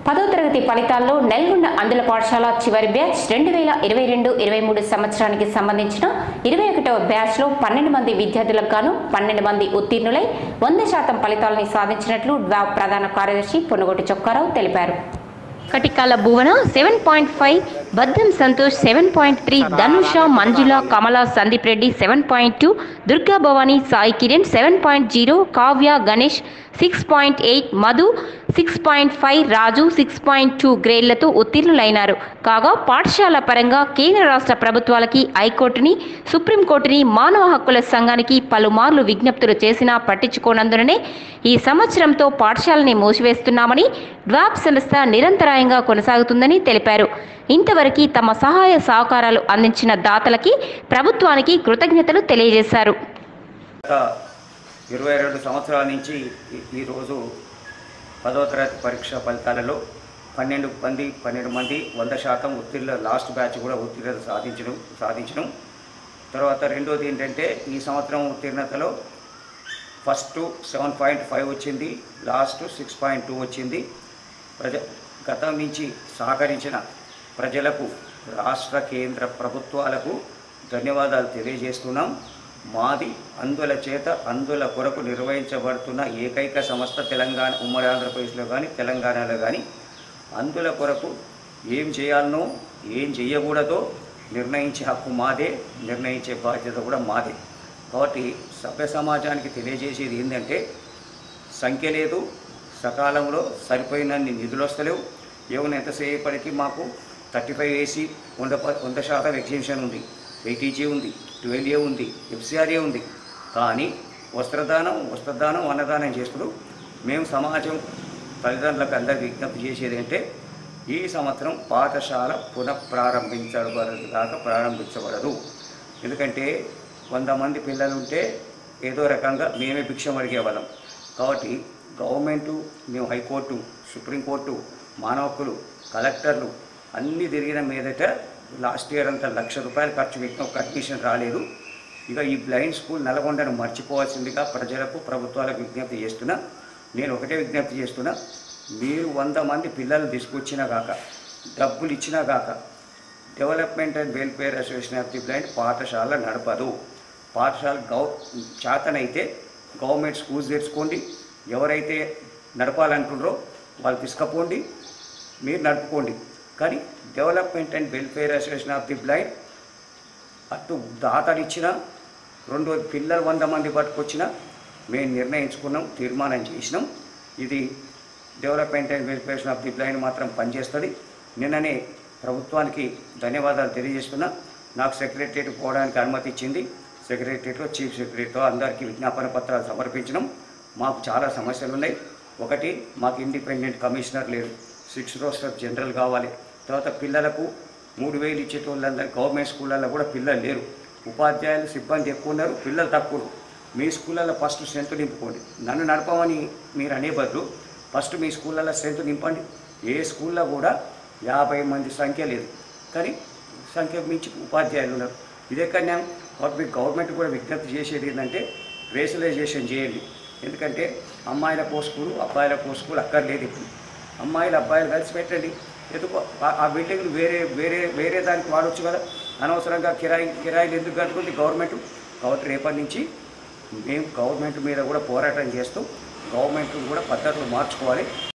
పదో తరగతి ఫలితాల్లో నల్గొండ అందుల పాఠశాల చివరి బ్యాచ్ రెండు వేల ఇరవై రెండు ఇరవై మూడు సంవత్సరానికి సంబంధించిన ఇరవై ఒకటవ బ్యాచ్లో పన్నెండు మంది విద్యార్థులకు గాను పన్నెండు మంది ఉత్తీర్ణులై వంద శాతం ఫలితాలని సాధించినట్లు డ్వా ప్రధాన కార్యదర్శి పొన్నగోటి చొక్కారావు తెలిపారు Katikala Bhuvana seven point five Baddam Santosh seven point three Dhanusha Manjula Kamala Sandeep Reddy seven point two Durga Bhavani Sai Kiran seven point zero Kavya Ganesh six point eight Madhu six point five Raju six point two గ్రేడ్లతో ఉత్తీర్ణులైనారు కాగా పాఠశాల పరంగా కేంద్ర రాష్ట్ర ప్రభుత్వాలకి హైకోర్టుని సుప్రీంకోర్టుని మానవ హక్కుల సంఘానికి పలుమార్లు విజ్ఞప్తులు చేసినా పట్టించుకోనందుననే ఈ సంవత్సరంతో పాఠశాలని మూసివేస్తున్నామని డ్వాప్ సంస్థ నిరంతరాయంగా కొనసాగుతుందని తెలిపారు ఇంతవరకు తమ సహాయ సహకారాలు అందించిన దాతలకి ప్రభుత్వానికి కృతజ్ఞతలు తెలియజేశారు గత ఇరవై రెండు సంవత్సరాల నుంచి ఈ- ఈరోజు పదవ తరగతి పరీక్ష ఫలితాలలో పన్నెండు మంది పన్నెండు మంది వంద శాతం ఉత్తీర్ణ లాస్ట్ బ్యాచ్ కూడా ఉత్తీర్ణత సాధించడం సాధించడం తర్వాత రెండోది ఏంటంటే ఈ సంవత్సరం ఉత్తీర్ణతలో ఫస్ట్ సెవెన్ పాయింట్ ఫైవ్ వచ్చింది లాస్ట్ సిక్స్ పాయింట్ టూ వచ్చింది ప్రజ గతం నుంచి సహకరించిన ప్రజలకు రాష్ట్ర కేంద్ర ప్రభుత్వాలకు ధన్యవాదాలు తెలియజేస్తున్నాం మాది అందుల చేత అందుల కొరకు నిర్వహించబడుతున్న ఏకైక సంస్థ తెలంగాణ ఉమ్మడి ఆంధ్రప్రదేశ్లో కానీ తెలంగాణలో కానీ అందుల కొరకు ఏం చేయాలనో ఏం చేయకూడదో నిర్ణయించే హక్కు మాదే నిర్ణయించే బాధ్యత కూడా మాదే కాబట్టి సభ్య సమాజానికి తెలియజేసేది ఏంటంటే సంఖ్య లేదు సకాలంలో సరిపోయినన్ని నిధులు వస్తలేవు ఏమైనా ఎంతసేపటికి మాకు థర్టీ ఫైవ్ ఏసీ వంద ప- వంద శాతం ఎగ్జిబిషన్ ఉంది ఎయిటీజీ ఉంది ట్వెల్వ్ ఏ ఉంది ఎఫ్సిఆర్ఏ ఉంది కానీ వస్త్రదానం వస్త్రదానం అన్నదానం చేస్తూ మేము సమాజం తల్లిదండ్రులకు అందరికి విజ్ఞప్తి చేసేది అంటే ఈ సంవత్సరం పాఠశాల పునఃప్రారంభించబడదు కాక ప్రారంభించబడదు ఎందుకంటే వంద మంది పిల్లలు ఉంటే ఏదో రకంగా మేమే భిక్షం అడిగే వాళ్ళం కాబట్టి గవర్నమెంటు మేము హైకోర్టు సుప్రీంకోర్టు మానవ హక్కులు కలెక్టర్లు అన్నీ తిరిగిన మీదట లాస్ట్ ఇయర్ అంతా లక్ష రూపాయలు ఖర్చు పెట్టిన ఒక అడ్మిషన్ రాలేదు ఇక ఈ బ్లైండ్ స్కూల్ నల్గొండను మర్చిపోవాల్సిందిగా ప్రజలకు ప్రభుత్వాలకు విజ్ఞప్తి చేస్తున్నా నేను ఒకటే విజ్ఞప్తి చేస్తున్నా మీరు వంద మంది పిల్లలు తీసుకొచ్చినా కాక డబ్బులు ఇచ్చినా కాక development and welfare association of the blind పాఠశాల నడపదు పాఠశాల గౌ చేతనైతే గవర్నమెంట్ స్కూల్స్ తెచ్చుకోండి ఎవరైతే నడపాలనుకుంటారో వాళ్ళు తీసుకపోండి మీరు నడుపుకోండి కానీ development and welfare association of the blind అటు దాతలు ఇచ్చిన రెండు పిల్లలు వంద మంది పట్టుకొచ్చిన మేము నిర్ణయించుకున్నాం తీర్మానం చేసినాం ఇది development and welfare of the blind మాత్రం పనిచేస్తుంది నిన్ననే ప్రభుత్వానికి ధన్యవాదాలు తెలియజేస్తున్నా నాకు సెక్రటరియట్ పోవడానికి అనుమతి ఇచ్చింది సెక్రటరియట్లో చీఫ్ సెక్రటరీతో అందరికీ విజ్ఞాపన పత్రాలు సమర్పించడం మాకు చాలా సమస్యలు ఉన్నాయి ఒకటి మాకు ఇండిపెండెంట్ కమిషనర్ లేరు సిక్స్ రోస్టర్ జనరల్ కావాలి తర్వాత పిల్లలకు మూడు వేలు ఇచ్చేటోళ్ళందరూ గవర్నమెంట్ స్కూళ్ళల్లో కూడా పిల్లలు లేరు ఉపాధ్యాయులు సిబ్బంది ఎక్కువ ఉన్నారు పిల్లలు తక్కువ మీ స్కూళ్ళల్లో ఫస్ట్ స్ట్రెంత్ నింపుకోండి నన్ను నడపమని మీరు అనే బదులు ఫస్ట్ మీ స్కూళ్ళల్లో స్ట్రెంత్ నింపండి ఏ స్కూల్లో కూడా యాభై మంది సంఖ్య లేదు కానీ సంఖ్య మించి ఉపాధ్యాయులు ఉన్నారు ఇదే కన్నా కాబట్టి మీకు గవర్నమెంట్ కూడా విజ్ఞప్తి చేసేది ఏంటంటే రేషనలైజేషన్ చేయండి ఎందుకంటే అమ్మాయిల పోస్టులు అబ్బాయిల పోస్టులు అక్కర్లేదు ఇప్పుడు అమ్మాయిలు అబ్బాయిలు కలిసి పెట్టండి ఎందుకు ఆ- ఆ బిల్డింగ్లు వేరే వేరే వేరే దానికి వాడవచ్చు కదా అనవసరంగా కిరాయి కిరాయిలు ఎందుకు కట్టుకుంది గవర్నమెంట్ కాబట్టి రేపటి నుంచి మేము గవర్నమెంట్ మీద కూడా పోరాటం చేస్తూ గవర్నమెంట్ కూడా పద్ధతులు మార్చుకోవాలి